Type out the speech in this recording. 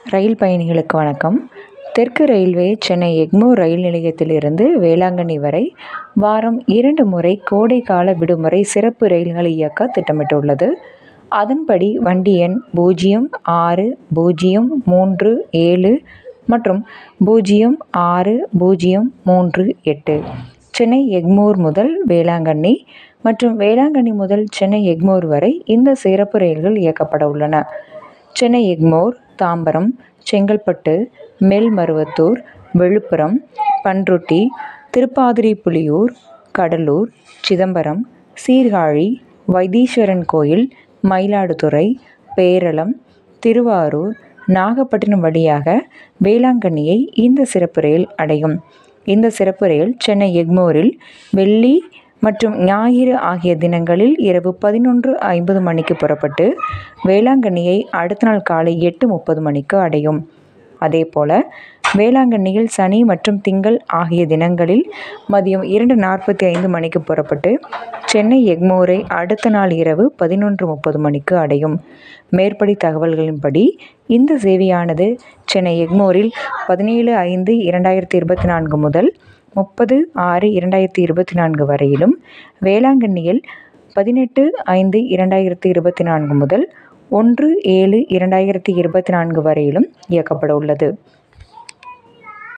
ரயில் பயணிகளுக்கு வணக்கம் தெற்கு ரயில்வே சென்னை எக்மோர் ரயில் நிலையத்திலிருந்து வேளாங்கண்ணி வரை வாரம் இரண்டு முறை கோடைக்கால விடுமுறை சிறப்பு ரயில்களை இயக்க திட்டமிட்டுள்ளது அதன்படி வண்டி எண் பூஜ்ஜியம் ஆறு பூஜ்ஜியம் மூன்று ஏழு மற்றும் பூஜ்ஜியம் ஆறு பூஜ்ஜியம் மூன்று எட்டு சென்னை எக்மோர் முதல் வேளாங்கண்ணி மற்றும் வேளாங்கண்ணி முதல் சென்னை எக்மோர் வரை இந்த சிறப்பு ரயில்கள் இயக்கப்பட உள்ளன சென்னை எக்மோர் தாம்பரம் செங்கல்பட்டு மேல்மருவத்தூர் விழுப்புரம் பண்ருட்டி திருப்பாதிரிப்புலியூர் கடலூர் சிதம்பரம் சீர்காழி வைத்தீஸ்வரன் கோயில் மயிலாடுதுறை பேரளம் திருவாரூர் நாகப்பட்டினம் வழியாக வேளாங்கண்ணியை இந்த சிறப்பு ரயில் அடையும் இந்த சிறப்பு ரயில் சென்னை எக்மோரில் வெள்ளி மற்றும் ஞாயிறு ஆகிய தினங்களில் இரவு பதினொன்று ஐம்பது மணிக்கு புறப்பட்டு வேளாங்கண்ணியை அடுத்த நாள் காலை எட்டு முப்பது மணிக்கு அடையும் அதேபோல வேளாங்கண்ணியில் சனி மற்றும் திங்கள் ஆகிய தினங்களில் மதியம் இரண்டு நாற்பத்தி ஐந்து மணிக்கு புறப்பட்டு சென்னை எக்மோரை அடுத்த நாள் இரவு பதினொன்று முப்பது மணிக்கு அடையும் மேற்படி தகவல்களின்படி இந்த சேவையானது சென்னை எக்மோரில் பதினேழு ஐந்து இரண்டாயிரத்தி இருபத்தி நான்கு முதல் முப்பது ஆறு இரண்டாயிரத்தி இருபத்தி நான்கு வரையிலும் வேளாங்கண்ணியில் பதினெட்டு ஐந்து இரண்டாயிரத்தி இருபத்தி நான்கு முதல் ஒன்று ஏழு இரண்டாயிரத்தி இருபத்தி நான்கு வரையிலும் இயக்கப்பட உள்ளது